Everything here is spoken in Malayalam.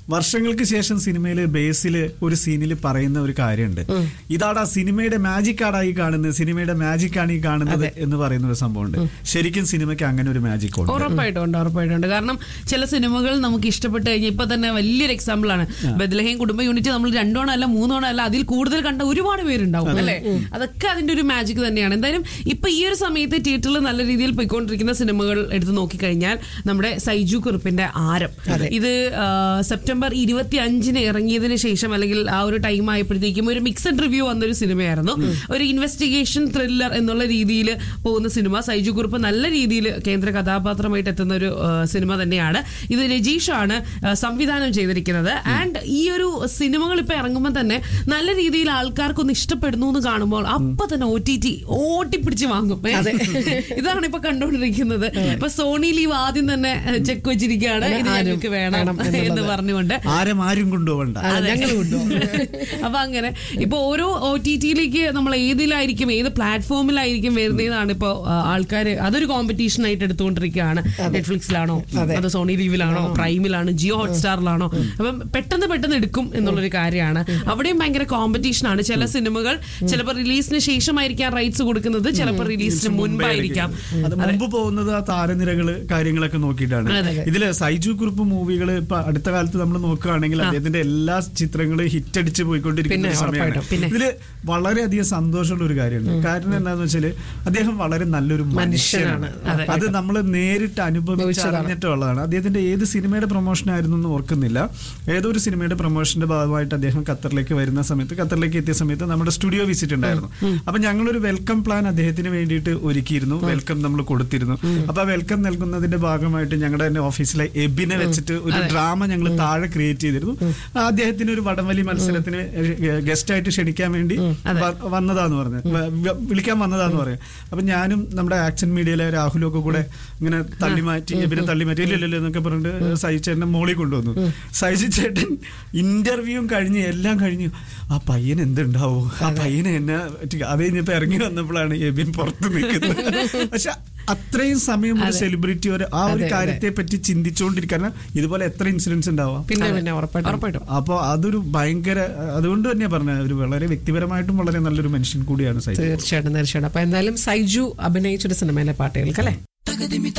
വർഷങ്ങൾക്ക് ശേഷം സിനിമയില് ബേസില് ഒരു സീനിൽ പറയുന്ന ഒരു കാര്യമുണ്ട് ഇതാടാ സിനിമയുടെ മാജിക് ആടാ ഈ കാണുന്നത് സിനിമയുടെ മാജിക് ആണ് ഈ കാണുന്നത് എന്ന് പറയുന്ന ഒരു സംഭവമുണ്ട് ശരിക്കും സിനിമയ്ക്ക് അങ്ങനെ ഒരു മാജിക് ഉണ്ട് ഉറപ്പായിട്ടും ഉണ്ട് ഉറപ്പായിട്ടും ഉണ്ട് കാരണം ചില സിനിമകൾ നമുക്ക് ഇഷ്ടപ്പെട്ട് കഴിഞ്ഞാൽ ഇപ്പൊ തന്നെ വലിയൊരു എക്സാമ്പിൾ ആണ് ബദലഹീം കുടുംബ യൂണിറ്റ് നമ്മൾ രണ്ടോണം അല്ല മൂന്നോണം അല്ല അതിൽ കൂടുതൽ കണ്ട ഒരുപാട് പേരുണ്ടാവും അല്ലെ അതൊക്കെ അതിന്റെ ഒരു മാജിക് തന്നെയാണ് എന്തായാലും ഇപ്പൊ ഈ ഒരു സമയത്ത് തിയേറ്ററിൽ നല്ല രീതിയിൽ പോയിക്കൊണ്ടിരിക്കുന്ന സിനിമകൾ എടുത്ത് നോക്കിക്കഴിഞ്ഞാൽ നമ്മുടെ സൈജു കുറിപ്പിന്റെ ആരം ഇത് ആ, സെപ്റ്റംബർ ഇരുപത്തി അഞ്ചിന് ഇറങ്ങിയതിന് ശേഷം അല്ലെങ്കിൽ ആ ഒരു ടൈം ആയപ്പോഴത്തേക്കും ഒരു മിക്സഡ് റിവ്യൂ വന്നൊരു സിനിമയായിരുന്നു ഒരു ഇൻവെസ്റ്റിഗേഷൻ ത്രില്ലർ എന്നുള്ള രീതിയിൽ പോകുന്ന സിനിമ സൈജു കുറുപ്പ് നല്ല രീതിയിൽ കേന്ദ്ര കഥാപാത്രമായിട്ട് എത്തുന്ന ഒരു ആ, സിനിമ തന്നെയാണ് ഇത് രജീഷാണ് ആ, സംവിധാനം ചെയ്തിരിക്കുന്നത് ആൻഡ് ഈ ഒരു സിനിമകൾ ഇപ്പൊ ഇറങ്ങുമ്പോൾ തന്നെ നല്ല രീതിയിൽ ആൾക്കാർക്കൊന്ന് ഇഷ്ടപ്പെടുന്നു എന്ന് കാണുമ്പോൾ അപ്പൊ തന്നെ ഒ ടി ടി ഓട്ടിപ്പിടിച്ച് വാങ്ങും ഏ? ഇതാണ് ഇപ്പൊ കണ്ടുകൊണ്ടിരിക്കുന്നത് ഇപ്പൊ സോണി ലീവ് ആദ്യം തന്നെ ചെക്ക് വെച്ചിരിക്കുകയാണ് ഇത് ആരും ഞങ്ങൾക്ക് വേണം വേണം എന്നുള്ളത്. എന്ന് പറഞ്ഞുകൊണ്ട് ആരും ആരും കൊണ്ടുപോകണ്ട അതെ, ഞങ്ങൾ കൊണ്ടുപോകും അപ്പൊ അങ്ങനെ ഇപ്പൊ ഓരോ ഒ ടി ടിയിലേക്ക് നമ്മൾ ഏതിലായിരിക്കും ഏത് പ്ലാറ്റ്ഫോമിലായിരിക്കും വരുന്നതാണ് ഇപ്പൊ ആൾക്കാർ അതൊരു കോമ്പറ്റീഷൻ ആയിട്ട് എടുത്തുകൊണ്ടിരിക്കുകയാണ് നെറ്റ്ഫ്ലിക്സിലാണോ അത് സോണി ലീവിലാണോ പ്രൈമിലാണോ ജിയോ ഹോട്ട്സ്റ്റാറിലാണോ അപ്പം പെട്ടെന്ന് പെട്ടെന്ന് എടുക്കും എന്നുള്ളൊരു കാര്യമാണ് അവിടെയും ഭയങ്കര കോമ്പറ്റീഷൻ ആണ് ചില സിനിമകൾ ചിലപ്പോൾ റിലീസിന് ശേഷമായിരിക്കാം റൈറ്റ്സ് കൊടുക്കുന്നത് ചിലപ്പോൾ റിലീസിന് മുൻപായിരിക്കാം അത് മുമ്പ് പോകുന്നത് ആ താരനിരകള് കാര്യങ്ങളൊക്കെ നോക്കിയിട്ടാണ് ഇതില് സൈജു കുറുപ്പ് മൂവികൾ ഇപ്പൊ അടുത്ത കാലത്ത് നമ്മൾ നോക്കുകയാണെങ്കിൽ അദ്ദേഹത്തിന്റെ എല്ലാ ചിത്രങ്ങളും ഹിറ്റ് അടിച്ച് പോയിക്കൊണ്ടിരിക്കുന്ന പിന്നെ, ഒരു സമയമാണ് ഉറപ്പായിട്ടും. പിന്നെ. ഇതില് വളരെയധികം സന്തോഷമുള്ള ഒരു കാര്യമുണ്ട് കാരണം എന്താന്ന് വെച്ചാല് അദ്ദേഹം വളരെ നല്ലൊരു മനുഷ്യനാണ് അതെ. അത് നമ്മൾ നേരിട്ട് അനുഭവിച്ചറിഞ്ഞിട്ടുള്ളതാണ് അദ്ദേഹത്തിന്റെ ഏത് സിനിമയുടെ പ്രൊമോഷൻ ആയിരുന്നു എന്ന് ഓർക്കുന്നില്ല ഏതോ ഒരു സിനിമയുടെ പ്രൊമോഷന്റെ ഭാഗമായിട്ട് അദ്ദേഹം ഖത്തറിലേക്ക് വരുന്ന സമയത്ത് ഖത്തറിലേക്ക് എത്തിയ സമയത്ത് നമ്മുടെ സ്റ്റുഡിയോ വിസിറ്റ് ഉണ്ടായിരുന്നു അപ്പൊ ഞങ്ങളൊരു വെൽക്കം പ്ലാൻ അദ്ദേഹത്തിന് വേണ്ടിയിട്ട് ഒരുക്കിയിരുന്നു വെൽക്കം നമ്മൾ കൊടുത്തിരുന്നു അപ്പൊ ആ വെൽക്കം നൽകുന്നതിന്റെ ഭാഗമായിട്ട് ഞങ്ങളുടെ തന്നെ ഓഫീസിലെ എബിനെ വെച്ചിട്ട് ഒരു ഡ്രാമ ഞങ്ങൾ താഴെ ക്രിയേറ്റ് ചെയ്തിരുന്നു ആ അദ്ദേഹത്തിന് ഒരു വടംവലി മത്സരത്തിന് ഗസ്റ്റ് ആയിട്ട് ക്ഷണിക്കാൻ വേണ്ടി വ- വന്നതാന്ന് പറഞ്ഞു വിളിക്കാൻ വന്നതാന്ന് പറയാം അപ്പൊ ഞാനും നമ്മുടെ ആക്ഷൻ മീഡിയയിലെ രാഹുലും ഒക്കെ കൂടെ ഇങ്ങനെ തള്ളി മാറ്റി എബിനെ തള്ളി മാറ്റി ഇല്ല ഇല്ല എന്നൊക്കെ പറഞ്ഞിട്ട് സൈജു ചേട്ടനെ മോളി കൊണ്ടുവന്നു സൈജു ചേട്ടൻ ഇന്റർവ്യൂവും കഴിഞ്ഞ് എല്ലാം കഴിഞ്ഞു ആ പയ്യൻ എന്തുണ്ടാവോ ആ പയ്യന് എന്നെ പറ്റി- അത് കഴിഞ്ഞപ്പോ ഇറങ്ങി വന്നപ്പോഴാണ് എബിൻ പുറത്ത് നിൽക്കുന്നത് പക്ഷെ അത്രയും സമയം ഒരു സെലിബ്രിറ്റി ഒരു ആ ഒരു കാര്യത്തെ പറ്റി ചിന്തിച്ചുകൊണ്ടിരിക്കുക കാരണം ഇതുപോലെ എത്ര ഇൻസിഡൻസ് ഉണ്ടാവാം പിന്നെ പിന്നെ ഉറപ്പായിട്ടും ഉറപ്പായിട്ടും അപ്പോൾ അതൊരു ഭയങ്കര അതുകൊണ്ട് തന്നെയാ പറഞ്ഞത് ഒരു വളരെ വ്യക്തിപരമായിട്ടും വളരെ നല്ലൊരു മനുഷ്യൻ കൂടിയാണ് സൈജു തീർച്ചയായിട്ടും തീർച്ചയായിട്ടും അപ്പൊ എന്തായാലും സൈജു അഭിനയിച്ചൊരു സിനിമയിലെ പാട്ടുകൾക്ക് അല്ലേ